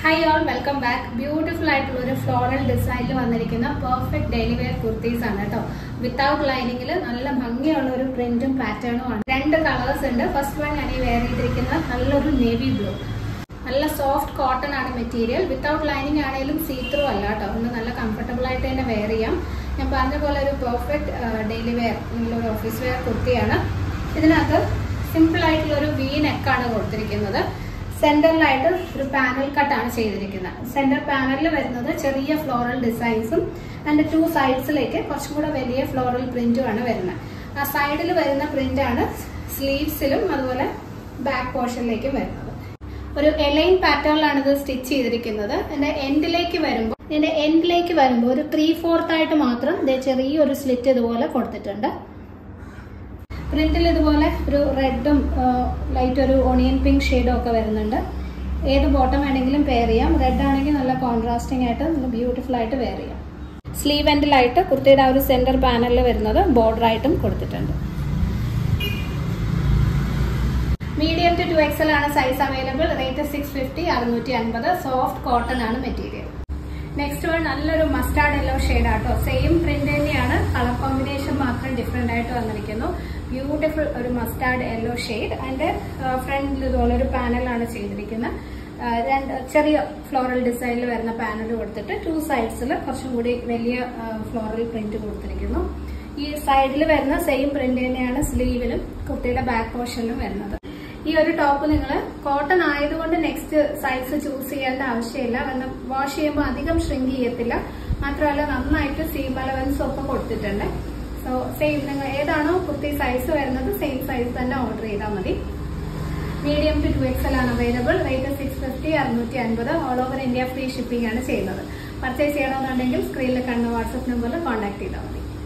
hi all welcome back beautiful ആയിട്ടുള്ള ഒരു floral ഡിസൈനിൽ വന്നിരിക്കുന്ന പെർഫെക്റ്റ് ഡെയിലി വെയർ കുർത്തീസ് ആണ് കേട്ടോ വിത്തൗട്ട് ലൈനിങ്ങിൽ നല്ല ഭംഗിയുള്ള ഒരു പ്രിന്റും പാറ്റേണും ആണ് രണ്ട് കളേഴ്സ് ഉണ്ട് ഫസ്റ്റ് വൺ ഞാൻ ഈ വെയർ ചെയ്തിരിക്കുന്ന നല്ലൊരു നേവി ബ്ലൂ നല്ല സോഫ്റ്റ് കോട്ടൺ ആണ് മെറ്റീരിയൽ വിത്തൗട്ട് ലൈനിങ് ആണെങ്കിലും സീ ത്രൂ അല്ല കേട്ടോ ഒന്ന് നല്ല കംഫർട്ടബിൾ ആയിട്ട് തന്നെ വെയർ ചെയ്യാം ഞാൻ പറഞ്ഞ പോലെ ഒരു പെർഫെക്റ്റ് ഡെയിലി വെയർ ഒരു ഓഫീസ് വെയർ കുർത്തിയാണ് ഇതിനകത്ത് സിമ്പിൾ ആയിട്ടുള്ള ഒരു വി നെക്കാണ് കൊടുത്തിരിക്കുന്നത് സെന്ററിലായിട്ട് ഒരു പാനൽ കട്ടാണ് ചെയ്തിരിക്കുന്നത് സെന്റർ പാനലിൽ വരുന്നത് ചെറിയ ഫ്ലോറൽ ഡിസൈൻസും അതിന്റെ ടു സൈഡ്സിലേക്ക് കുറച്ചും കൂടെ വലിയ ഫ്ലോറൽ പ്രിന്റും ആണ് വരുന്നത് ആ സൈഡിൽ വരുന്ന പ്രിന്റ് ആണ് സ്ലീവ്സിലും അതുപോലെ ബാക്ക് പോർഷനിലേക്കും വരുന്നത് ഒരു എലൈൻ പാറ്റേണിലാണ് ഇത് സ്റ്റിച്ച് ചെയ്തിരിക്കുന്നത് ഇതിന്റെ എൻഡിലേക്ക് വരുമ്പോൾ ഇതിന്റെ എൻഡിലേക്ക് വരുമ്പോൾ ഒരു ത്രീ ഫോർത്ത് ആയിട്ട് മാത്രം ദേ ചെറിയൊരു സ്ലിറ്റ് ഇതുപോലെ കൊടുത്തിട്ടുണ്ട് പ്രിന്റിൽ ഇതുപോലെ ഒരു റെഡും ലൈറ്റ് ഒരു ഓണിയൻ പിങ്ക് ഷെയ്ഡും ഒക്കെ വരുന്നുണ്ട് ഏത് ബോട്ടം വേണമെങ്കിലും പെയർ ചെയ്യാം റെഡ് ആണെങ്കിൽ നല്ല കോൺട്രാസ്റ്റിംഗ് ആയിട്ട് നല്ല ബ്യൂട്ടിഫുൾ ആയിട്ട് വെയർ ചെയ്യാം സ്ലീവ് എൻഡിലായിട്ട് കുർത്തിയുടെ ആ ഒരു സെന്റർ പാനലിൽ വരുന്നത് ബോർഡർ ആയിട്ടും കൊടുത്തിട്ടുണ്ട് മീഡിയം ടു ടു എക്സൽ ആണ് size available rate six fifty അറുന്നൂറ്റി അൻപത് സോഫ്റ്റ് കോട്ടൺ ആണ് മെറ്റീരിയൽ നെക്സ്റ്റ് വൺ നല്ലൊരു മസ്റ്റാർഡ് യെല്ലോ ഷെയ്ഡ് ആട്ടോ സെയിം പ്രിന്റ് തന്നെയാണ് കളർ കോമ്പിനേഷൻ മാത്രം ഡിഫറെന്റ് ആയിട്ട് വന്നിരിക്കുന്നു ബ്യൂട്ടിഫുൾ ഒരു മസ്റ്റാർഡ് യെല്ലോ ഷെയ്ഡ് അതിന്റെ ഫ്രണ്ടിൽ ഇതുപോലെ ഒരു പാനലാണ് ചെയ്തിരിക്കുന്നത് രണ്ട് ചെറിയ ഫ്ലോറൽ ഡിസൈനിൽ വരുന്ന പാനൽ കൊടുത്തിട്ട് ടു സൈഡ്സിൽ കുറച്ചും കൂടി വലിയ ഫ്ലോറൽ പ്രിന്റ് കൊടുത്തിരിക്കുന്നു ഈ സൈഡിൽ വരുന്ന സെയിം പ്രിന്റ് തന്നെയാണ് സ്ലീവിലും കുർത്തിയുടെ ബാക്ക് പോർഷനിലും വരുന്നത് ഈ ഒരു ടോപ്പ് നിങ്ങൾ കോട്ടൺ ആയതുകൊണ്ട് നെക്സ്റ്റ് സൈസ് ചൂസ് ചെയ്യേണ്ട ആവശ്യമില്ല കാരണം വാഷ് ചെയ്യുമ്പോൾ അധികം ഷ്രിങ്ക് ചെയ്യത്തില്ല മാത്രമല്ല നന്നായിട്ട് സീം അലവൻസും ഒക്കെ കൊടുത്തിട്ടുണ്ട് സോ സെയിം നിങ്ങൾ ഏതാണോ കുർത്തി സൈസ് വരുന്നത് സെയിം സൈസ് തന്നെ ഓർഡർ ചെയ്താൽ മതി മീഡിയം ടു ടു എക്സൽ ആണ് അവൈലബിൾ റേറ്റ് സിക്സ് ഫിഫ്റ്റി അറുന്നൂറ്റി അൻപത് all over India free shipping ആണ് ചെയ്യുന്നത് പർച്ചേസ് ചെയ്യണമെന്നുണ്ടെങ്കിൽ സ്ക്രീനിൽ കാണുന്ന വാട്സ്ആപ്പ് നമ്പറിൽ കോൺടാക്ട് ചെയ്താൽ മതി